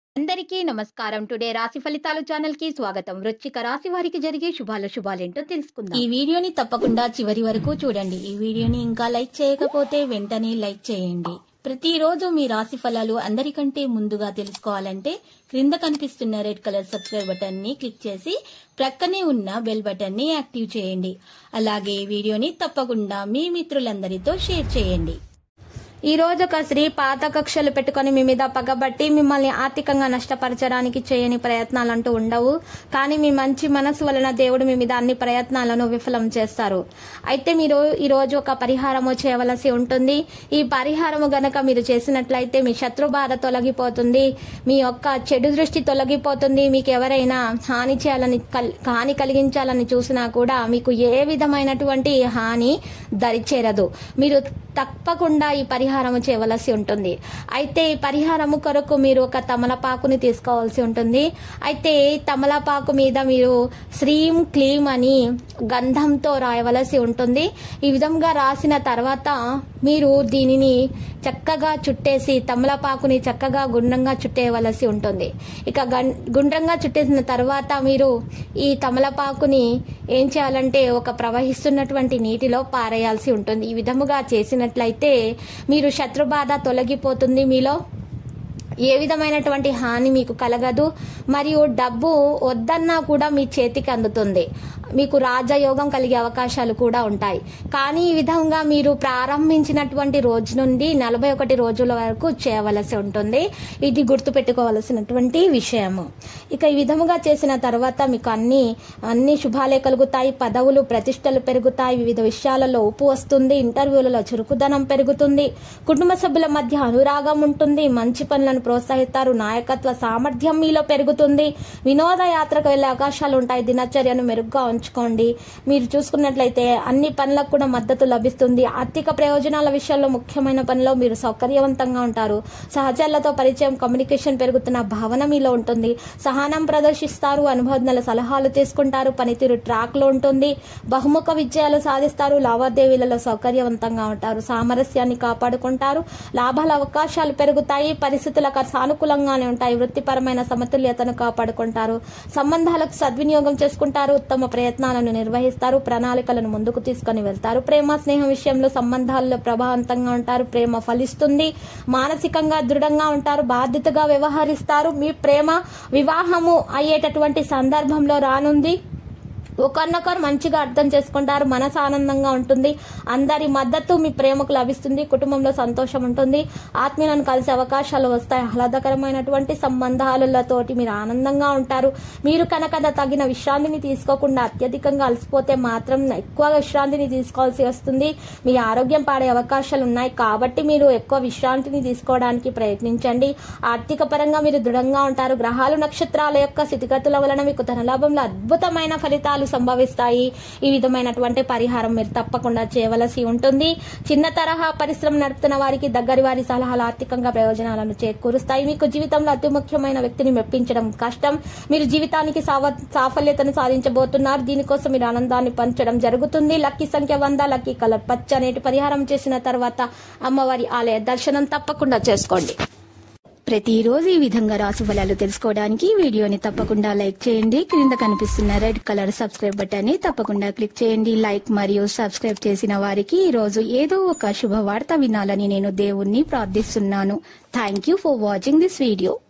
అందరికీ నమస్కారం టుడే రాశి ఫలితాలు ఛానల్ కి స్వాగతం వృశ్చిక రాశి వారికి జరిగే శుభాల శుభాలేంటో తెలుసుకుందాం ఈ వీడియోని తప్పకుండా చివరి వరకు చూడండి ఈ వీడియోని ఇంకా లైక్ చేయకపోతే వెంటనే లైక్ చేయండి ప్రతిరోజు మీ రాశి ఫలాలు అందరికంటే ముందుగా తెలుసుకోవాలంటే క్రింద కనిపిస్తున్న రెడ్ కలర్ సబ్స్క్రైబ్ బటన్ ని క్లిక్ చేసి ప్రక్కనే ఉన్న బెల్ బటన్ ని యాక్టివ్ చేయండి అలాగే ఈ వీడియోని తప్పకుండా మీ మిత్రులందరితో షేర్ చేయండి ఈ రోజు ఒక స్త్రీ పాత కక్షలు పెట్టుకొని మీ మీద పగబట్టి మిమ్మల్ని ఆర్థికంగా నష్టపరచడానికి చేయని ప్రయత్నాలు అంటూ ఉండవు కానీ మీ మంచి మనసు వలన దేవుడు మీ మీద అన్ని ప్రయత్నాలను విఫలం చేస్తారు అయితే మీరు ఈ రోజు ఒక పరిహారము చేయవలసి ఉంటుంది ఈ పరిహారము గనక మీరు చేసినట్లయితే మీ శత్రు బాధ తొలగిపోతుంది మీ యొక్క చెడు దృష్టి తొలగిపోతుంది మీకు ఎవరైనా హాని చేయాలని కల్- హాని కలిగించాలని చూసినా కూడా మీకు ఏ విధమైనటువంటి హాని దరిచేరదు మీరు తప్పకుండా ఈ పరిహారము చేయవలసి ఉంటుంది అయితే ఈ పరిహారము కొరకు మీరు ఒక తమలపాకుని తీసుకోవాల్సి ఉంటుంది అయితే ఈ తమలపాకు మీద మీరు శ్రీం క్లీం అని గంధంతో రాయవలసి ఉంటుంది ఈ విధంగా రాసిన తర్వాత మీరు దీనిని చక్కగా చుట్టేసి తమలపాకుని చక్కగా గుండ్రంగా చుట్టేయవలసి ఉంటుంది ఇక గం- గుండ్రంగా చుట్టేసిన తర్వాత మీరు ఈ తమలపాకుని ఏం చేయాలంటే ఒక ప్రవహిస్తున్నటువంటి నీటిలో పారేయాల్సి ఉంటుంది ఈ విధముగా చేసినట్లయితే మీరు శత్రుబాధ తొలగిపోతుంది మీలో ఏ విధమైనటువంటి హాని మీకు కలగదు మరియు డబ్బు వద్దన్నా కూడా మీ చేతికి అందుతుంది మీకు రాజయోగం కలిగే అవకాశాలు కూడా ఉంటాయి కానీ ఈ విధంగా మీరు ప్రారంభించినటువంటి రోజు నుండి నలభై ఒకటి రోజుల వరకు చేయవలసి ఉంటుంది ఇది గుర్తుపెట్టుకోవలసినటువంటి విషయము ఇక ఈ విధముగా చేసిన తర్వాత మీకు అన్ని అన్ని శుభాలే కలుగుతాయి పదవులు ప్రతిష్టలు పెరుగుతాయి వివిధ విషయాలలో ఉప్పు వస్తుంది ఇంటర్వ్యూలలో చురుకుదనం పెరుగుతుంది కుటుంబ సభ్యుల మధ్య అనురాగం ఉంటుంది మంచి పనులను ప్రోత్సహిస్తారు నాయకత్వ సామర్థ్యం మీలో పెరుగుతుంది వినోద యాత్రకు వెళ్లే అవకాశాలు ఉంటాయి దినచర్యను మెరుగ్గా ఉంచుకోండి మీరు చూసుకున్నట్లయితే అన్ని పనులకు కూడా మద్దతు లభిస్తుంది ఆర్థిక ప్రయోజనాల విషయంలో ముఖ్యమైన పనిలో మీరు సౌకర్యవంతంగా ఉంటారు సహచరులతో పరిచయం కమ్యూనికేషన్ పెరుగుతున్న భావన మీలో ఉంటుంది సహనం ప్రదర్శిస్తారు అనుభవజ్ఞుల సలహాలు తీసుకుంటారు పనితీరు ట్రాక్ లో ఉంటుంది బహుముఖ విజయాలు సాధిస్తారు లావాదేవీలలో సౌకర్యవంతంగా ఉంటారు సామరస్యాన్ని కాపాడుకుంటారు లాభాల అవకాశాలు పెరుగుతాయి పరిస్థితులకు సానుకూలంగానే ఉంటాయి వృత్తిపరమైన సమతుల్యతను కాపాడుకుంటారు సంబంధాలకు సద్వినియోగం చేసుకుంటారు ఉత్తమ ప్రయత్నాలను నిర్వహిస్తారు ప్రణాళికలను ముందుకు తీసుకొని వెళ్తారు ప్రేమ స్నేహం విషయంలో సంబంధాల్లో ప్రభావవంతంగా ఉంటారు ప్రేమ ఫలిస్తుంది మానసికంగా దృఢంగా ఉంటారు బాధ్యతగా వ్యవహరిస్తారు మీ ప్రేమ వివాహము అయ్యేటటువంటి సందర్భంలో రానుంది ఒకరినొకరు మంచిగా అర్థం చేసుకుంటారు మనసు ఆనందంగా ఉంటుంది అందరి మద్దతు మీ ప్రేమకు లభిస్తుంది కుటుంబంలో సంతోషం ఉంటుంది ఆత్మీయులను కలిసే అవకాశాలు వస్తాయి ఆహ్లాదకరమైనటువంటి సంబంధాలతోటి మీరు ఆనందంగా ఉంటారు మీరు కనుక తగిన విశ్రాంతిని తీసుకోకుండా అత్యధికంగా అలసిపోతే మాత్రం ఎక్కువ విశ్రాంతిని తీసుకోవాల్సి వస్తుంది మీ ఆరోగ్యం పాడే అవకాశాలు ఉన్నాయి కాబట్టి మీరు ఎక్కువ విశ్రాంతిని తీసుకోవడానికి ప్రయత్నించండి ఆర్థిక పరంగా మీరు దృఢంగా ఉంటారు గ్రహాలు నక్షత్రాల యొక్క స్థితిగతుల వలన మీకు ధనలాభంలో అద్భుతమైన ఫలితాలు సంభవిస్తాయి ఈ విధమైనటువంటి పరిహారం మీరు తప్పకుండా చేయవలసి ఉంటుంది చిన్న తరహా పరిశ్రమ నడుపుతున్న వారికి దగ్గరి వారి సలహాలు ఆర్థికంగా ప్రయోజనాలను చేకూరుస్తాయి మీకు జీవితంలో అతి ముఖ్యమైన వ్యక్తిని మెప్పించడం కష్టం మీరు జీవితానికి సావ- సాఫల్యతను సాధించబోతున్నారు దీనికోసం మీరు ఆనందాన్ని పంచడం జరుగుతుంది లక్కీ సంఖ్య వంద లక్కీ కలర్ పచ్చ అనేటి పరిహారం చేసిన తర్వాత అమ్మవారి ఆలయ దర్శనం తప్పకుండా చేసుకోండి ప్రతిరోజు ఈ విధంగా రాశి ఫలాలు తెలుసుకోవడానికి ఈ వీడియోని తప్పకుండా లైక్ చేయండి క్రింద కనిపిస్తున్న రెడ్ కలర్ సబ్స్క్రైబ్ బటన్ ని తప్పకుండా క్లిక్ చేయండి లైక్ మరియు సబ్స్క్రైబ్ చేసిన వారికి ఈ రోజు ఏదో ఒక శుభవార్త వినాలని నేను దేవుణ్ణి ప్రార్థిస్తున్నాను thank you for watching this video